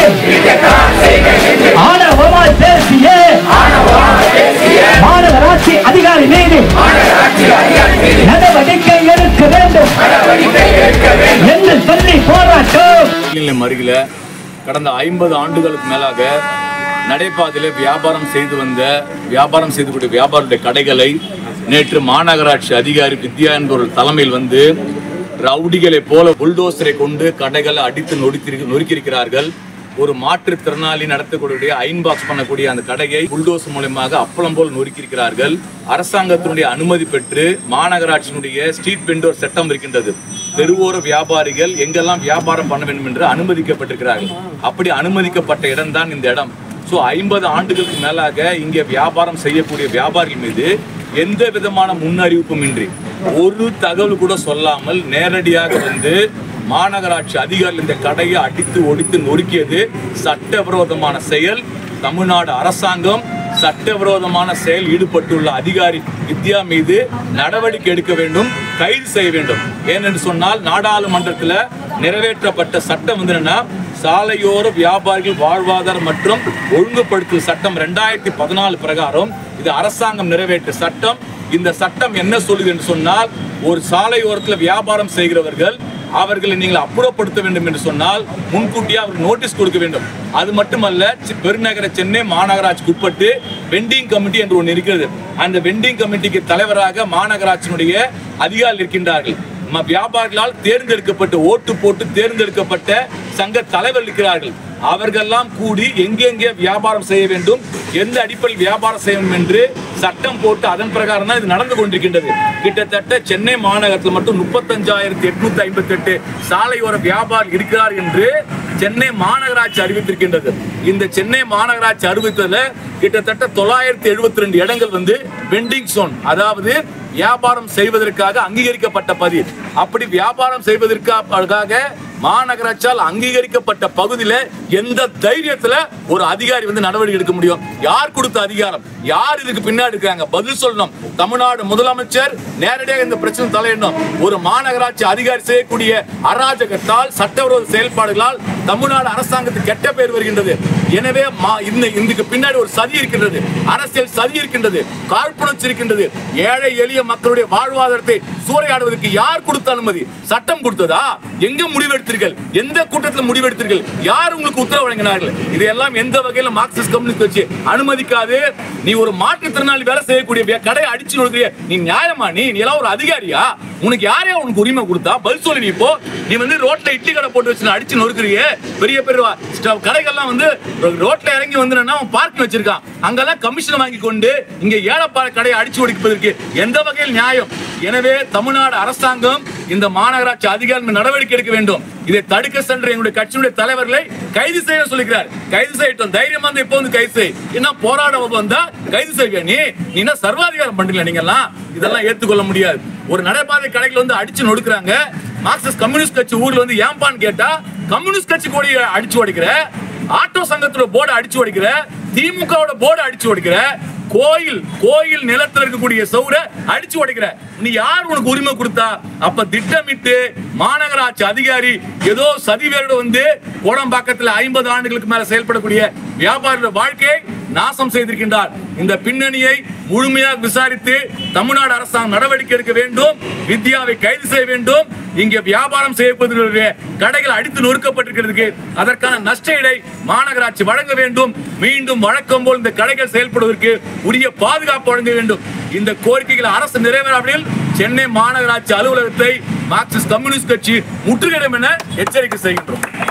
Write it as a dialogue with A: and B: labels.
A: ஆணவமாய் பேசிய மாநகராட்சி அதிகாரி மீது நடவடிக்கை எடுக்க வேண்டும் என்று சொல்லி போராட்டம்
B: நிலையம் அருகில கடந்த ஐம்பது ஆண்டுகளுக்கு மேலாக நடைபாதையில வியாபாரம் செய்து வந்த வியாபாரம் செய்து கூடிய வியாபாரத்துடைய கடைகளை நேற்று மாநகராட்சி அதிகாரி வித்யா என்பவர் தலைமையில் வந்து ரவுடிகளைப் போல புல்டோசரை கொண்டு கடைகளை அடித்து நொடித்திரு நொறுக்கியிருக்கிறார்கள் ஒரு மாற்றுத்திறனாளி நடத்தக்கூடிய அயன் பாக்ஸ் பண்ணக்கூடிய அந்த கடையை புல்டோஸ் மூலமாக அப்பளம் போல் நொறுக்கியிருக்கிறார்கள் அரசாங்கத்தினுடைய அனுமதி பெற்று மாநகராட்சியினுடைய ஸ்ட்ரீட் வெண்டோர் சட்டம் இருக்கின்றது தெருவோர வியாபாரிகள் எங்கெல்லாம் வியாபாரம் பண்ண வேண்டும் என்று அனுமதிக்கப்பட்டிருக்கிறார்கள் அப்படி அனுமதிக்கப்பட்ட இடம்தான் இந்த இடம் ஸோ ஐம்பது ஆண்டுகளுக்கு மேலாக இங்கே வியாபாரம் செய்யக்கூடிய வியாபாரிகள் மீது எந்த விதமான முன்னறிவிப்பும் இன்றி ஒரு தகவல் கூட சொல்லாமல் நேரடியாக வந்து மாநகராட்சி அதிகாரிகள் இந்த கடையை அடித்து ஒடித்து நொறுக்கியது சட்டவிரோதமான செயல் தமிழ்நாடு அரசாங்கம் சட்டவிரோதமான செயல் ஈடுபட்டுள்ள அதிகாரி வித்யா மீது நடவடிக்கை எடுக்க வேண்டும் கைது செய்ய வேண்டும் ஏனென்று சொன்னால் நாடாளுமன்றத்தில் நிறைவேற்றப்பட்ட சட்டம் வந்து என்னன்னா சாலையோர வியாபாரிகள் வாழ்வாதாரம் மற்றும் ஒழுங்குபடுத்தல் சட்டம் ரெண்டாயிரத்தி பதினாலு பிரகாரம் இது அரசாங்கம் நிறைவேற்ற சட்டம் இந்த சட்டம் என்ன சொல்லுது என்று சொன்னால் ஒரு சாலையோரத்தில் வியாபாரம் செய்கிறவர்கள் அவர்களை நீங்கள் அப்புறப்படுத்த வேண்டும் என்று சொன்னால் முன்கூட்டியே அவருக்கு நோட்டீஸ் கொடுக்க வேண்டும் அது மட்டுமல்ல சி- பெருநகர சென்னை மாநகராட்சிக்கு உட்பட்டு வெண்டிங் கமிட்டி என்று ஒன்று இருக்கிறது அந்த வெண்டிங் கமிட்டிக்கு தலைவராக மாநகராட்சியினுடைய அதிகாரிகள் இருக்கின்றார்கள் ம- வியாபாரிகளால் தேர்ந்தெடுக்கப்பட்ட ஓட்டு போட்டு தேர்ந்தெடுக்கப்பட்ட சங்க தலைவர் இருக்கிறார்கள் அவர்களெல்லாம் கூடி எங்கெங்கே வியாபாரம் செய்ய வேண்டும் எந்த அடிப்படையில் வியாபாரம் செய்ய வேண்டும் என்று சட்டம் போட்டு அதன் பிரகாரம் தான் இது நடந்து கொண்டிருக்கின்றது கிட்டத்தட்ட சென்னை மாநகரத்தில் மட்டும் முப்பத்தஞ்சாயிரத்தி எட்நூத்தி ஐம்பத்தி எட்டு சாலையோர வியாபாரி இருக்கிறார் என்று சென்னை மாநகராட்சி அறிவித்திருக்கின்றது இந்த சென்னை மாநகராட்சி அறிவித்ததுல கிட்டத்தட்ட தொள்ளாயிரத்தி எழுபத்தி ரெண்டு இடங்கள் வந்து வெண்டிங் சோன் அதாவது வியாபாரம் செய்வதற்காக அங்கீகரிக்கப்பட்ட பதிவு அப்படி வியாபாரம் செய்வதற்காக மாநகராட்சியால் அங்கீகரிக்கப்பட்ட பகுதியில எந்த தைரியத்துல ஒரு அதிகாரி வந்து நடவடிக்கை எடுக்க முடியும் யார் கொடுத்த அதிகாரம் யார் இதுக்கு பின்னாடி இருக்காங்க பதில் சொல்லணும் தமிழ்நாடு முதலமைச்சர் நேரடியாக இந்த பிரச்சனை தலையிடணும் ஒரு மாநகராட்சி அதிகாரி செய்யக்கூடிய அராஜகத்தால் சட்டவிரோத செயல்பாடுகளால் தமிழ்நாடு அரசாங்கத்துக்கு கெட்ட பேர் வருகின்றது எனவே மா- இந்த இதுக்கு பின்னாடி ஒரு சதி இருக்கின்றது அரசியல் சதி இருக்கின்றது காழ்ப்புணர்ச்சி இருக்கின்றது ஏழை எளிய மக்களுடைய வாழ்வாதாரத்தை சூறையாடுவதற்கு யார் கொடுத்த அனுமதி சட்டம் கொடுத்ததா எங்க முடிவெடுத்தீர்கள் எந்த கூட்டத்தில் முடிவெடுத்தீர்கள் யார் உங்களுக்கு உத்தரவு வழங்கினார்கள் இதையெல்லாம் எந்த வகையில மார்க்சிஸ்ட் கம்யூனிஸ்ட் கட்சி அனுமதிக்காது நீ ஒரு மாற்றுத்திறனாளி வேலை செய்யக்கூடிய வே- கடையை அடிச்சு நொறுக்கிறிய நீ நியாயமா நீ நீ எல்லாம் ஒரு அதிகாரியா உனக்கு யாரையா உனக்கு உரிமை கொடுத்தா பதில் சொல்லி நீ இப்போ நீ வந்து ரோட்ல இட்லி கடை போட்டு வச்சு அடிச்சு நொறுக்குறியே பெரிய பெரிய ஸ்ட- கடைகள்லாம் வந்து ரோட்ல இறங்கி வந்து பார்க் வச்சிருக்கான் அங்கெல்லாம் கமிஷன் வாங்கி கொண்டு இங்க ஏழப்பாறை கடையை அடிச்சு ஒடிப்பதற்கு எந்த வகையில் நியாயம் எனவே தமிழ்நாடு அரசாங்கம் இந்த மாநகராட்சி அதிகாரிகள் நடவடிக்கை எடுக்க வேண்டும் இதை தடுக்க சென்ற எங்களுடைய கட்சியினுடைய தலைவர்களை கைது செய்ய சொல்லிக்கிறார் கைது செய்யட்டும் தைரியம் வந்து இப்போ வந்து கைது செய் என்ன போராட வந்தா கைது செய்ய நீ நீ என்ன சர்வாதிகாரம் பண்றீங்களா நீங்க எல்லாம் இதெல்லாம் ஏத்துக்கொள்ள முடியாது ஒரு நடைபாதை கடைகள் வந்து அடிச்சு நொடுக்குறாங்க மார்க்சிஸ்ட் கம்யூனிஸ்ட் கட்சி ஊர்ல வந்து ஏம்பான்னு கேட்டா கம்யூனிஸ்ட் கட்சி கொடியை அடிச்சு உடைக்கிற ஆட்டோ சங்கத்தோட போர்டு அடிச்சு உடைக்கிற திமுகவோட போர்டு அடிச்சு உடைக்கிற கோயில் கோயில் நிலத்துல இருக்கக்கூடிய சவுர அடிச்சு உடைக்கிற நீ யார் உனக்கு உரிமை கொடுத்தா அப்ப திட்டமிட்டு மாநகராட்சி அதிகாரி ஏதோ சதிவேரோட வந்து கோடம்பாக்கத்துல ஐம்பது ஆண்டுகளுக்கு மேல செயல்படக்கூடிய வியாபாரியோட வாழ்க்கையை நாசம் செய்திருக்கின்றார் இந்த பின்னணியை முழுமையாக விசாரித்து தமிழ்நாடு அரசாங்கம் நடவடிக்கை எடுக்க வேண்டும் வித்யாவை கைது செய்ய வேண்டும் இங்கே வியாபாரம் செய்யப்படுகிற கடைகள் அடித்து நொறுக்கப்பட்டிருக்கிறது அதற்கான நஷ்ட இடை மாநகராட்சி வழங்க வேண்டும் மீண்டும் வழக்கம் போல் இந்த கடைகள் செயல்படுவதற்கு உரிய பாதுகாப்பு வழங்க வேண்டும் இந்த கோரிக்கைகளை அரசு நிறைவேறாமல் சென்னை மாநகராட்சி அலுவலகத்தை மார்க்சிஸ்ட் கம்யூனிஸ்ட் கட்சி முற்றுகையிடும் என எச்சரிக்கை செய்கின்றோம்